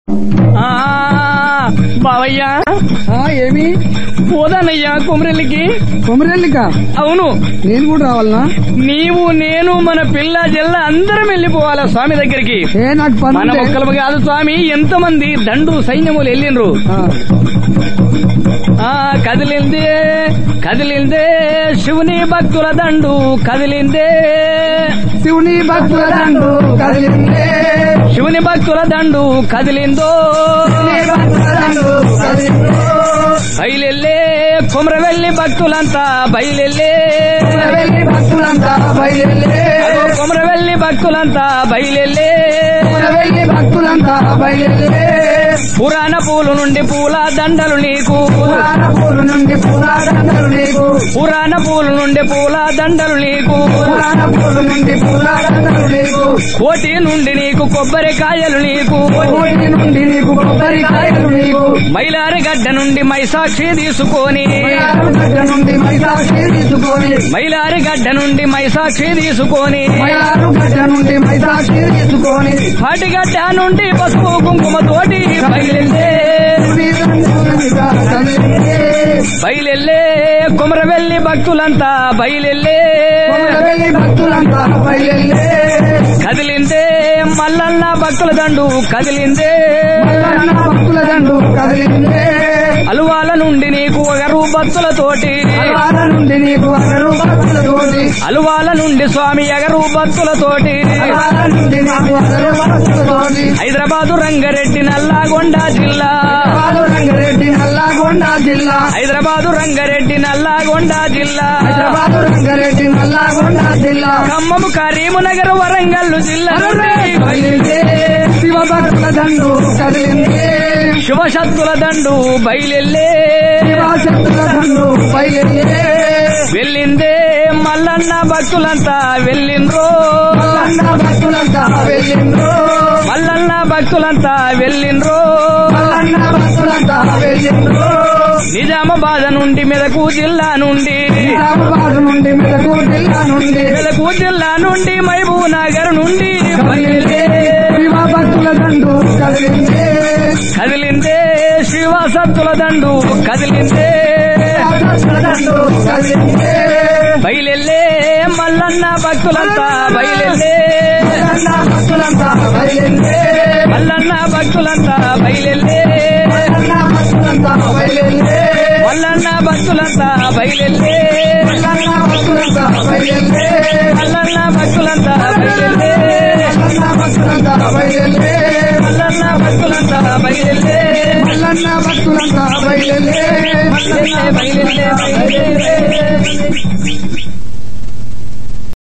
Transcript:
ఆ, బావయ్యా ఆ, ఏమి పోదానయ్యా కుమరెల్లికి కొమరెల్లిక అవును నేను కూడా రావాలనా నీవు నేను మన పిల్ల జల్ల అందరం వెళ్ళిపోవాలా స్వామి దగ్గరికి ఏ నాకు పని మన ఉంటే- ఒక్కలము కాదు స్వామి ఎంతమంది దండు సైన్యములు వెళ్ళిండ్రు ఆ, ఆ కదిలిందే కదిలిందే శివుని భక్తుల దండు కదిలిందే శివుని భక్తుల దండు కదిలిందే శివుని భక్తుల దండు కదిలిందో శివుని భక్తుల దండు కదిలిందో బయలెల్లే కుమరవెల్లి భక్తులంతా బయలెల్లే వెళ్ళి భక్తులంతా బయలుదే అగో కుమరవెల్లి భక్తులంతా బయలెల్లే వెళ్ళి భక్తులంతా బయలుదే పురాణ పూలు నుండి పూల దండలు నీకు పురాణ పూలు నుండి పురాణాలు నీకు పురాణ పూలు నుండి పూల దండలు నీకు పురాణ పూలు నుండి పురాణాలు నీకు కోటి నుండి నీకు కొబ్బరికాయలు నీకు కోటి నుండి నీకు కొబ్బరికాయలు నీకు మైలారి గడ్డ నుండి మైసాక్షి తీసుకొని గడ్డ నుండి మైసాక్షి తీసుకొని మైలారి గడ్డ నుండి మైసాక్షి తీసుకొని మయారు గడ్డ నుండి మైసాక్షి తీసుకొని పాటిగడ్డ నుండి పసుపు కుంకుమ తోటి బయలెల్లే బయలెల్లే కుమరవెల్లి భక్తులంతా బయలెల్లే వెళ్ళి భక్తులంతా బయలుదే కదిలిందే మల్లన్న భక్తుల దండు కదిలిందే మల్లన్న భక్తుల దండు కదిలిందే అలువాల నుండి నీకు ఒకరు భక్తులతోటి అలవాల నుండి నీకు అగరు భక్తులతోటి అలువాల నుండి స్వామి ఎగరు భక్తులతోటి అలవాల నుండి నీకు అగరు భక్తులతోటి హైదరాబాదు రంగారెడ్డి నల్లాగొండ జిల్లా పాలు రంగారెడ్డి నల్లాగొండ జిల్లా హైదరాబాదు రంగారెడ్డి నల్లాగొండ జిల్లా హైదరాబాదు రంగారెడ్డి నల్లాగొండ జిల్లా ఖమ్మము కరీంనగర్ వరంగల్ జిల్లా నుండి బయలుదే శివ భక్తుల దండు కదిలిందే శివశక్తుల దండు బయలెల్లే శివశక్తుల దండు బయలుదే వెళ్ళిందే మల్లన్న భక్తులంతా వెళ్ళిండ్రో మల్లన్న భక్తులంతా వెళ్ళిండ్రు మల్లన్న భక్తులంతా వెళ్ళిండ్రో మల్లన్న భక్తులంతా వెళ్ళిండ్రు నిజామాబాద్ నుండి మెదకు జిల్లా నుండి నిజామాబాద్ నుండి మెదకు జిల్లా నుండి మెదకు జిల్లా నుండి మహబూబ్ నగర్ నుండి బయలుదే శివ భక్తుల దండు కదిలిందే కదిలిందే శ్రీవాసత్తుల దండు కదిలిందే భక్తుల దండు కదిలిందే బయలెల్లే మల్లన్న భక్తులంతా బయలెల్లే మల్లన్న భక్తులంతా బయలుదే మల్లన్న భక్తులంతా బయలెల్లే మల్లన్న భక్తులంతా బయలుదే మల్లన్న భక్తులంతా బయలెల్లే మల్లన్న భక్తులంతా బయలుదే మల్లన్న భక్తులంతా బయలెల్లే మల్లన్న భక్తులంతా బయలుదే మల్లన్న భక్తులంతా బయలెల్లే మల్లన్న భక్తులంతా బయలుదే బయలెల్లే బయలెల్లే బయలెల్లే